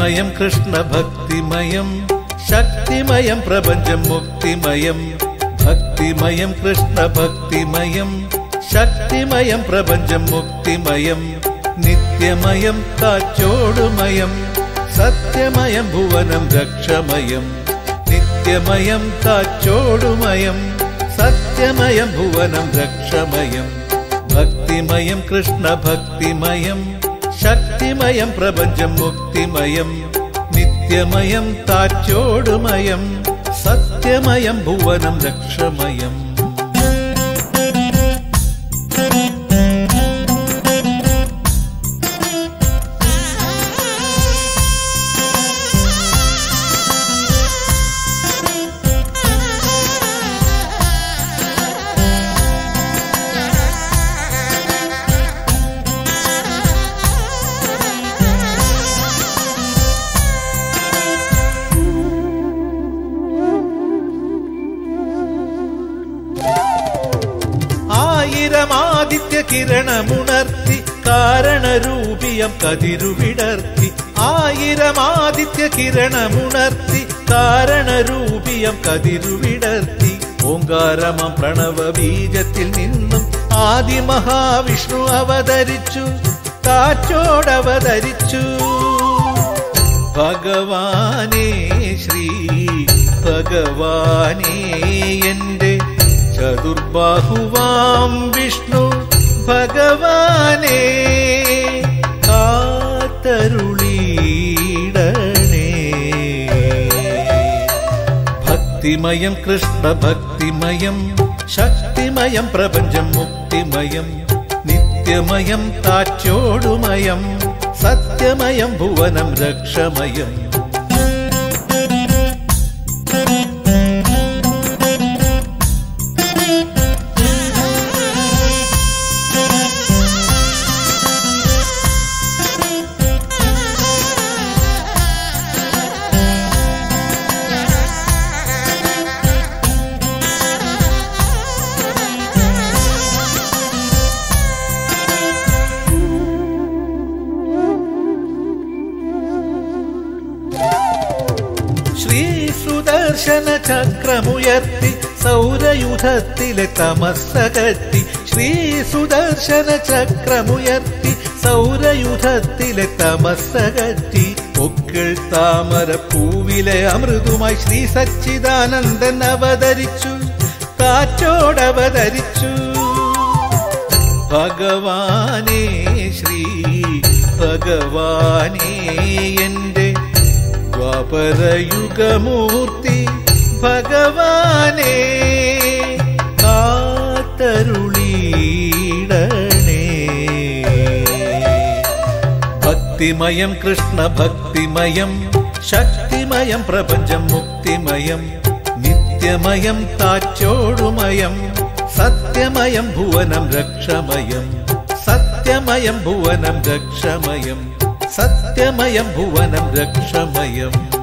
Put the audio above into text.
ഭക്തിമയം കൃഷ്ണ ഭക്തിമയം ശക്തിമയം പ്രപഞ്ചം മുക്തിമയം ഭക്തിമയം കൃഷ്ണ ഭക്തിമയം ശക്തിമയം പ്രപഞ്ചം മുക്തിമയം നിത്യമയം കാച്ചോടുമയം സത്യമയം ഭുവനം രക്ഷമയം നിത്യമയം കാച്ചോടുമയം സത്യമയം ഭുവനം രക്ഷമയം ഭക്തിമയം കൃഷ്ണ ഭക്തിമയം ശക്തിമയം പ്രപഞ്ചം മുക്തിമയം നിത്യമയം താച്ചോടുമയം സത്യമയം ഭുവനം രക്ഷമയം ആയിരമാദിത്യ കിരണമുണർത്തി കാരണരൂപിയം കതിരുവിടർത്തി ആയിരമാദിത്യ കിരണമുണർത്തി കാരണരൂപിയം കതിരുവിടർത്തി ഓങ്കാരമം പ്രണവ ബീജത്തിൽ നിന്നും ആദിമഹാവിഷ്ണു അവതരിച്ചു കാച്ചോടവതരിച്ചു ഭഗവാനേ ശ്രീ ഭഗവാനേ എന്റെ ചതുർബാഹുവാം വിഷ്ണു ഭഗവാനേ കാത്തരുളീടണേ ഭക്തിമയം കൃഷ്ണ ഭക്തിമയം ശക്തിമയം പ്രപഞ്ചം മുക്തിമയം നിത്യമയം താച്ചോടുമയം സത്യമയം ഭുവനം രക്ഷമയം ശ്രീ സുദർശന ചക്രമുയർത്തി സൗരയുധത്തിലെ തമസ്സകറ്റി ശ്രീ സുദർശന ചക്രമുയർത്തി സൗരയുധത്തിലെ തമസ്സകറ്റി പൊക്കിൾ താമര പൂവിലെ അമൃതുമായി ശ്രീ സച്ചിദാനന്ദൻ അവതരിച്ചു കാറ്റോടവതരിച്ചു ഭഗവാനേ ശ്രീ ഭഗവാനേ എന്റെ ദ്വാപരയുഗമൂർത്തി ഭഗവാനേ കാത്തരുളീടണേ ഭക്തിമയം കൃഷ്ണ ഭക്തിമയം ശക്തിമയം പ്രപഞ്ചം മുക്തിമയം നിത്യമയം താച്ചോടുമയം സത്യമയം ഭുവനം രക്ഷമയം സത്യമയം ഭുവനം രക്ഷമയം സത്യമയം ഭുവനം രക്ഷമയം